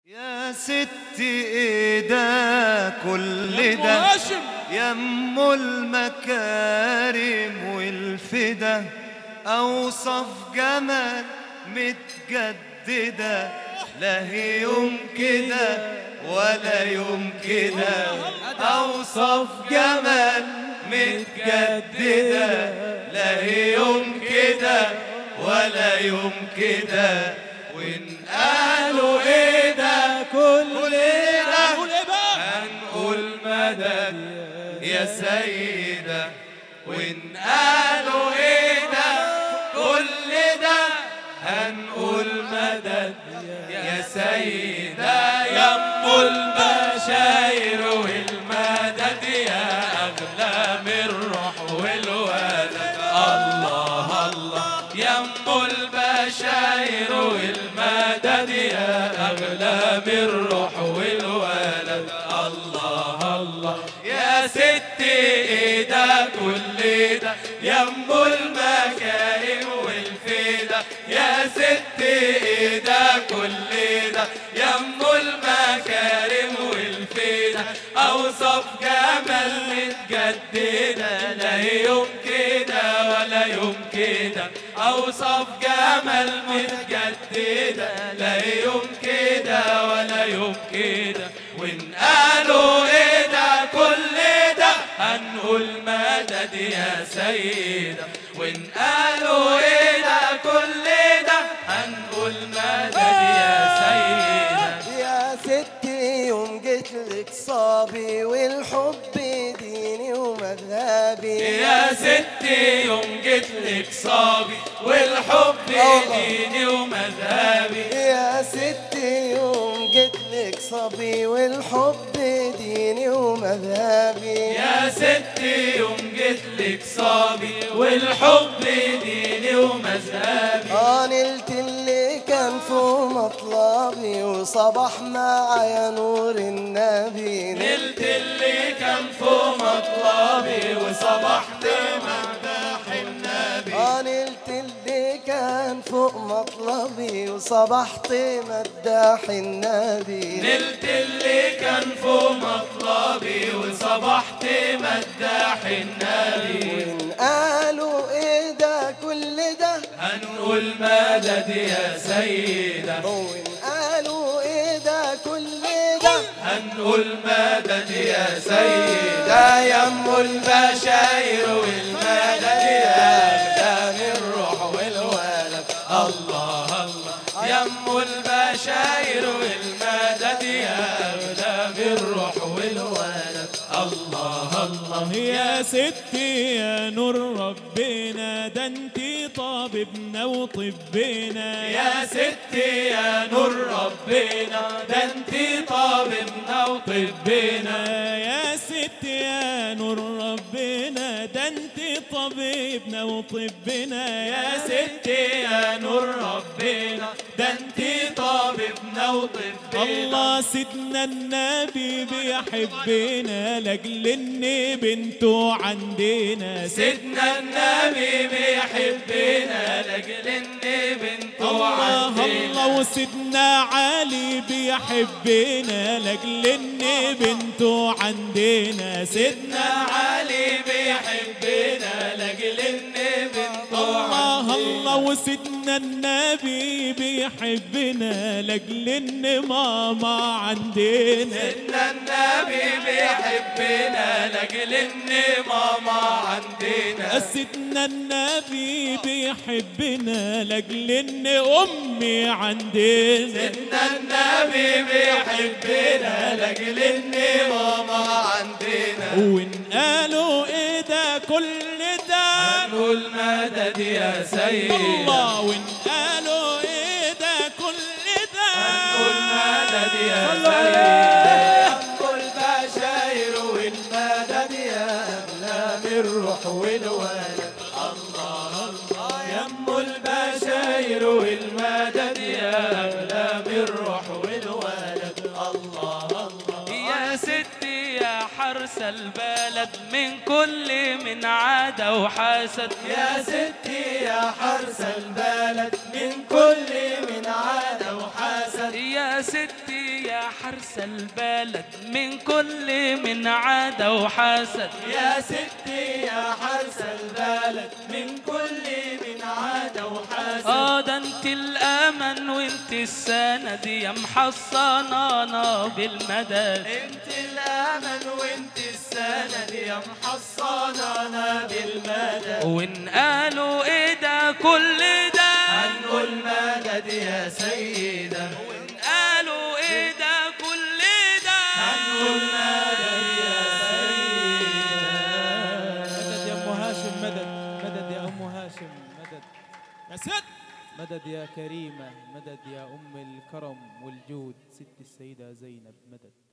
يا ستي ايه ده كل أم ده هاشم يم المكارم والفدا اوصف جمال متجدده لا هي يوم كده ولا يوم كده اوصف جمال متجدده لا هي يوم كده ولا يوم كده وان قالوا ايه ده كل ده قول ايه بقى هنقول مدد يا سيدة وإن قالوا إيه ده كل ده هنقول مدد يا سيدة يا أم البشاير والمدد يا أغلى من الروح والولد الله الله يا أم البشاير والمدد يا أغلى من الروح والولد الله الله يا ستي ايه ده كل ده يا ام المكارم والفدا يا ستي ايه ده كل ده يا ام المكارم والفدا اوصف جمال متجدده لا يوم كده ولا يوم كده اوصف جمال متجدده لا يوم كده ولا يوم كده وان قالوا ايه ده كل ده هنقول مدد يا سيدة وان قالوا ايه ده كل ده هنقول مدد يا سيدة يا ستي يوم جيت لك صابي والحب ديني ومذهبي يا ستي يوم جيت لك صابي والحب ديني ومذهبي يا ستي يوم جيت لك صبي والحب ديني ومذهبي يا ستي يوم جيت لك صابي والحب ديني ومذهبي اه نلت اللي كان فوق مطلبي وصبح معايا نور النبي نلت اللي كان فوق مطلبي وصبحت مداح النبي اه نلت اللي كان فوق مطلبي وصبحت مداح النبي نلت اللي كان فوق مطلبي وصبحت مداح النبي وإن قالوا ايه ده كل ده هنقول مدد يا سيدة وإن قالوا ايه ده كل ده هنقول مدد يا سيدة يا ام البشاير والمدد يا أغلى من الروح والولد الله الله يا ام البشاير والمدد يا أغلى من الروح والولد الله الله يا ستي يا نور ربنا ده انتي طبيبنا وطبنا يا ستي يا نور ربنا ده انتي طبيبنا وطبنا يا ستي يا نور ربنا ده انتي طبيبنا وطبنا يا ستي يا نور ربنا ده انتي طبيبنا وطبنا الله سيدنا النبي بيحبنا لاجل ان بنته عندنا سيدنا النبي بيحبنا لاجل ان بنته الله عندنا الله وسيدنا علي بيحبنا لاجل ان بنته عندنا سيدنا سيدنا علي بيحبنا لاجل ان بنته الله عندنا الله وسيدنا النبي بيحبنا لاجل ان ماما عندنا سيدنا النبي بيحبنا لاجل ان ماما عندنا سيدنا النبي بيحبنا لاجل ان امي عندنا سيدنا النبي بيحبنا لاجل ان ماما عندنا وان قالوا ايه ده كل ده نقول مدد يا سيدنا الله وان قالوا ايه ده كل ده نقول مدد يا صلوا سيدنا أم البشاير والمدد يا أغلى من الروح والولد يا ام البشاير والمدد يا اغلى من الروح والولد الله الله يا ستي يا حرس البلد من كل من عادة وحسد يا ستي يا حرس البلد من كل من عاد وحسد يا ستي حرس البلد من كل من عادة وحسد يا ستي يا حرس البلد من كل من عادة وحسد اه ده انت الامل وانت السند يا محصنانا بالمدد انت الامل وانت السند يا محصنانا بالمدد وان قالوا ايه ده كل ده هنقول مدد يا سيدة وان قالوا ايه ده كل ده هنقول مدد يا مدد يا ام هاشم مدد مدد يا ام هاشم مدد يا ست مدد يا كريمه مدد يا ام الكرم والجود ست السيده زينب مدد